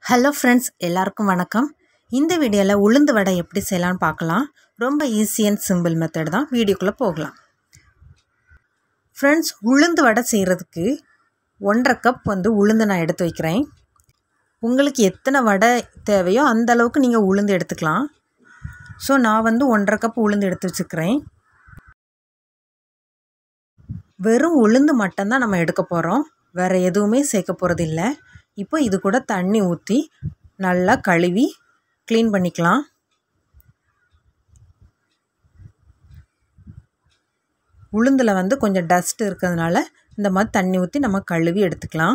hello friends எல்லாருக்கும் வணக்கம் இந்த வீடியோவில் உளுந்து வடை எப்படி செய்யலாம்னு பார்க்கலாம் ரொம்ப ஈஸி அண்ட் சிம்பிள் மெத்தட் தான் வீடியோக்குள்ளே போகலாம் ஃப்ரெண்ட்ஸ் உளுந்து வடை செய்கிறதுக்கு ஒன்றரை கப் வந்து உளுந்து நான் எடுத்து வைக்கிறேன் உங்களுக்கு எத்தனை வடை தேவையோ அந்த அளவுக்கு நீங்கள் உளுந்து எடுத்துக்கலாம் ஸோ நான் வந்து ஒன்றரை கப் உளுந்து எடுத்து வச்சுக்கிறேன் வெறும் உளுந்து மட்டும்தான் நம்ம எடுக்க போகிறோம் வேறு எதுவுமே சேர்க்க போகிறது இல்லை இப்போ இது கூட தண்ணி ஊற்றி நல்லா கழுவி க்ளீன் பண்ணிக்கலாம் உளுந்தில் வந்து கொஞ்சம் டஸ்ட் இருக்கிறதுனால இந்த மாதிரி தண்ணி ஊற்றி நம்ம கழுவி எடுத்துக்கலாம்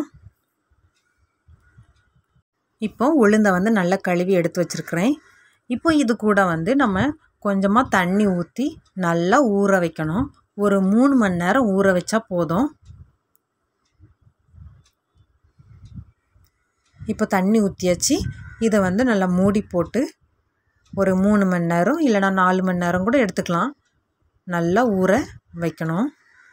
இப்போ உளுந்தை வந்து நல்லா கழுவி எடுத்து வச்சுருக்கிறேன் இப்போ இது கூட வந்து நம்ம கொஞ்சமாக தண்ணி ஊற்றி நல்லா ஊற வைக்கணும் ஒரு மூணு மணி நேரம் ஊற வச்சா போதும் இப்போ தண்ணி ஊற்றியாச்சு இதை வந்து நல்லா மூடி போட்டு ஒரு மூணு மணி நேரம் இல்லைனா நாலு மணி நேரம் கூட எடுத்துக்கலாம் நல்லா ஊற வைக்கணும்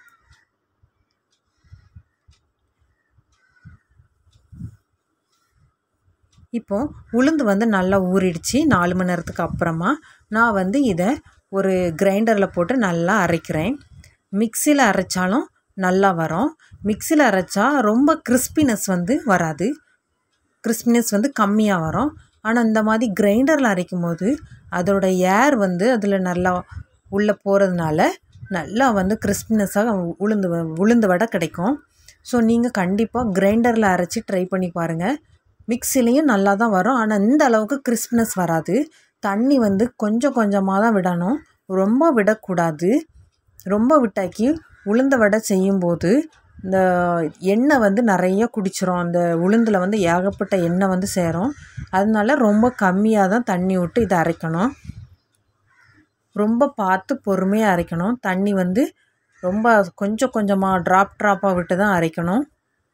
இப்போ உளுந்து வந்து நல்லா ஊறிடுச்சு நாலு மணி நேரத்துக்கு அப்புறமா நான் வந்து இதை ஒரு கிரைண்டரில் போட்டு நல்லா அரைக்கிறேன் மிக்சியில் அரைச்சாலும் நல்லா வரும் மிக்சியில் அரைச்சா ரொம்ப கிறிஸ்பினஸ் வந்து வராது கிறிஸ்பினஸ் வந்து கம்மியாக வரும் ஆனால் இந்த மாதிரி கிரைண்டரில் அரைக்கும் போது அதோட ஏர் வந்து அதில் நல்லா உள்ளே போகிறதுனால நல்லா வந்து கிறிஸ்பினஸாக உளுந்து உளுந்து வடை கிடைக்கும் ஸோ நீங்கள் கண்டிப்பாக கிரைண்டரில் அரைச்சி ட்ரை பண்ணி பாருங்கள் மிக்சிலையும் நல்லா தான் வரும் ஆனால் இந்த அளவுக்கு கிறிஸ்பினஸ் வராது தண்ணி வந்து கொஞ்சம் கொஞ்சமாக தான் விடணும் ரொம்ப விடக்கூடாது ரொம்ப விட்டாக்கி உளுந்த வடை செய்யும்போது இந்த எண்ணெய் வந்து நிறைய குடிச்சிரும் அந்த உளுந்தில் வந்து ஏகப்பட்ட எண்ணெய் வந்து சேரும் அதனால ரொம்ப கம்மியாக தான் தண்ணி விட்டு இதை அரைக்கணும் ரொம்ப பார்த்து பொறுமையாக அரைக்கணும் தண்ணி வந்து ரொம்ப கொஞ்சம் கொஞ்சமாக ட்ராப் ட்ராப்பாக விட்டு தான் அரைக்கணும்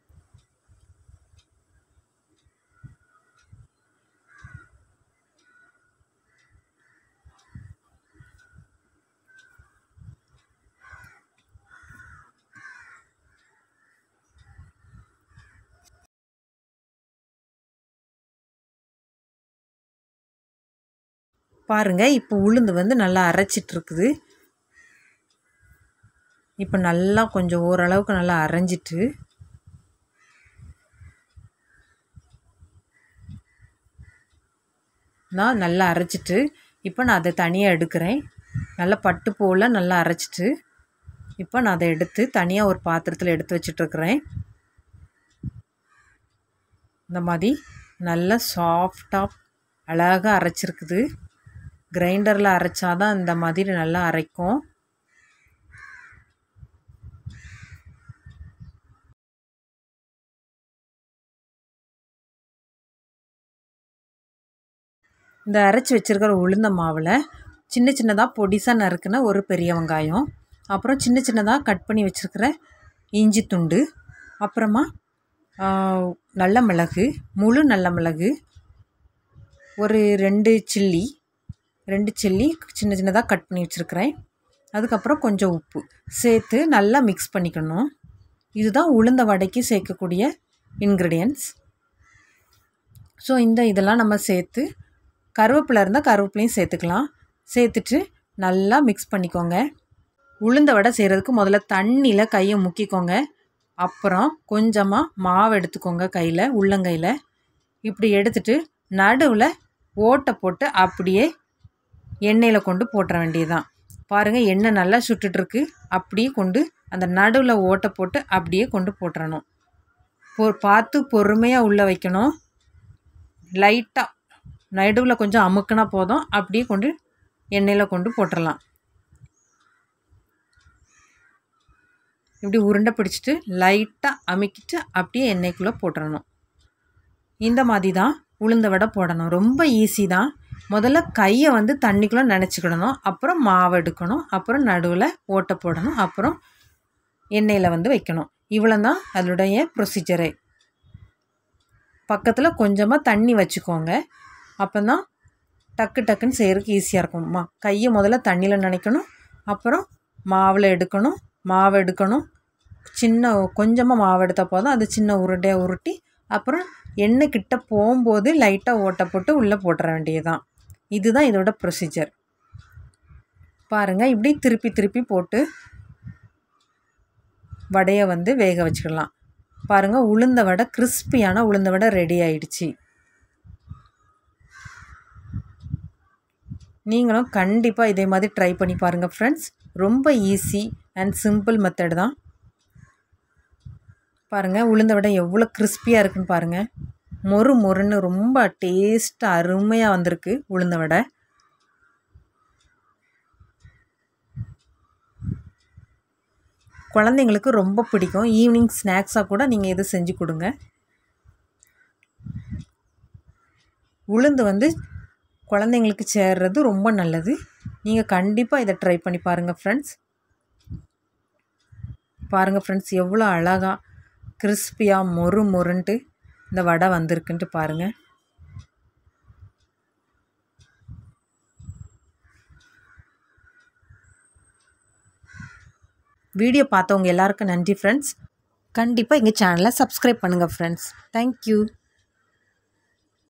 பாருங்கள் இப்போ உளுந்து வந்து நல்லா அரைச்சிட்ருக்குது இப்போ நல்லா கொஞ்சம் ஓரளவுக்கு நல்லா அரைஞ்சிட்டு நான் நல்லா அரைச்சிட்டு இப்போ நான் அதை தனியாக எடுக்கிறேன் நல்லா பட்டு போல் நல்லா அரைச்சிட்டு இப்போ நான் அதை எடுத்து தனியாக ஒரு பாத்திரத்தில் எடுத்து வச்சிட்ருக்கிறேன் இந்த மாதிரி நல்லா சாஃப்டாக அழகாக அரைச்சிருக்குது கிரைண்டரில் அரைச்சாதான் இந்த மாதிரி நல்லா அரைக்கும் இந்த அரைச்சி வச்சுருக்கிற உளுந்த மாவில் சின்ன சின்னதாக பொடிசாக நறுக்குன ஒரு பெரிய வெங்காயம் அப்புறம் சின்ன சின்னதாக கட் பண்ணி வச்சுருக்கிற இஞ்சி துண்டு அப்புறமா நல்ல மிளகு முழு நல்ல மிளகு ஒரு ரெண்டு சில்லி ரெண்டு சில்லி சின்ன சின்னதாக கட் பண்ணி வச்சுருக்கிறேன் அதுக்கப்புறம் கொஞ்சம் உப்பு சேர்த்து நல்லா மிக்ஸ் பண்ணிக்கணும் இதுதான் உளுந்த வடைக்கு சேர்க்கக்கூடிய இன்க்ரீடியன்ட்ஸ் ஸோ இந்த இதெல்லாம் நம்ம சேர்த்து கருவேப்பிலை இருந்தால் கருவேப்பிலையும் சேர்த்துக்கலாம் சேர்த்துட்டு நல்லா மிக்ஸ் பண்ணிக்கோங்க உளுந்த வடை செய்கிறதுக்கு முதல்ல தண்ணியில் கையை முக்கிக்கோங்க அப்புறம் கொஞ்சமாக மாவு எடுத்துக்கோங்க கையில் உள்ளங்கையில் இப்படி எடுத்துட்டு நடுவில் ஓட்டை போட்டு அப்படியே எண்ணெயில் கொண்டு போட்டுற வேண்டியதுதான் பாருங்கள் எண்ணெய் நல்லா சுட்டுட்ருக்கு அப்படியே கொண்டு அந்த நடுவில் ஓட்டை போட்டு அப்படியே கொண்டு போட்டுறணும் பொ பார்த்து பொறுமையாக உள்ளே வைக்கணும் லைட்டாக நடுவில் கொஞ்சம் அமுக்குனா போதும் அப்படியே கொண்டு எண்ணெயில் கொண்டு போட்டுடலாம் இப்படி உருண்டை பிடிச்சிட்டு லைட்டாக அமுக்கிட்டு அப்படியே எண்ணெய்க்குள்ளே போட்டுறணும் இந்த மாதிரி தான் உளுந்த வடை போடணும் ரொம்ப ஈஸி தான் முதல்ல கையை வந்து தண்ணிக்குள்ளே நினச்சிக்கிடணும் அப்புறம் மாவு எடுக்கணும் அப்புறம் நடுவில் ஓட்டை போடணும் அப்புறம் எண்ணெயில் வந்து வைக்கணும் இவ்வளோ தான் அதனுடைய ப்ரொசீஜரே பக்கத்தில் கொஞ்சமாக தண்ணி வச்சுக்கோங்க அப்போ தான் டக்கு டக்குன்னு செய்கிறதுக்கு ஈஸியாக இருக்கும் மா கையை முதல்ல தண்ணியில் நினைக்கணும் அப்புறம் மாவில் எடுக்கணும் மாவு எடுக்கணும் சின்ன கொஞ்சமாக மாவு எடுத்தால் போதும் அது சின்ன உருண்டையாக உருட்டி அப்புறம் எண்ணெய் கிட்ட போகும்போது லைட்டாக ஓட்டை போட்டு உள்ளே போட்டுற வேண்டியதுதான் இதுதான் இதோட ப்ரொசீஜர் பாருங்கள் இப்படி திருப்பி திருப்பி போட்டு வடையை வந்து வேக வச்சுக்கலாம் பாருங்கள் உளுந்த வடை கிறிஸ்பியான உளுந்த வடை ரெடி ஆயிடுச்சு நீங்களும் கண்டிப்பாக இதே மாதிரி ட்ரை பண்ணி பாருங்கள் ஃப்ரெண்ட்ஸ் ரொம்ப ஈஸி அண்ட் சிம்பிள் மெத்தட் தான் பாருங்கள் உளுந்த வடை எவ்வளோ கிறிஸ்பியாக இருக்குன்னு பாருங்கள் மொறு மொறுன்னு ரொம்ப டேஸ்ட்டாக அருமையாக வந்திருக்கு உளுந்த வடை குழந்தைங்களுக்கு ரொம்ப பிடிக்கும் ஈவினிங் ஸ்நாக்ஸாக கூட நீங்கள் இது செஞ்சு கொடுங்க உளுந்து வந்து குழந்தைங்களுக்கு சேர்றது ரொம்ப நல்லது நீங்கள் கண்டிப்பாக இதை ட்ரை பண்ணி பாருங்கள் ஃப்ரெண்ட்ஸ் பாருங்கள் ஃப்ரெண்ட்ஸ் எவ்வளோ அழகாக கிறிஸ்பியாக மொறு மொறுன்ட்டு இந்த வடை வந்திருக்குன்ட்டு பாருங்கள் வீடியோ பார்த்தவங்க எல்லாருக்கும் நன்றி ஃப்ரெண்ட்ஸ் கண்டிப்பாக எங்கள் சேனலை சப்ஸ்கிரைப் பண்ணுங்கள் ஃப்ரெண்ட்ஸ் தேங்க்யூ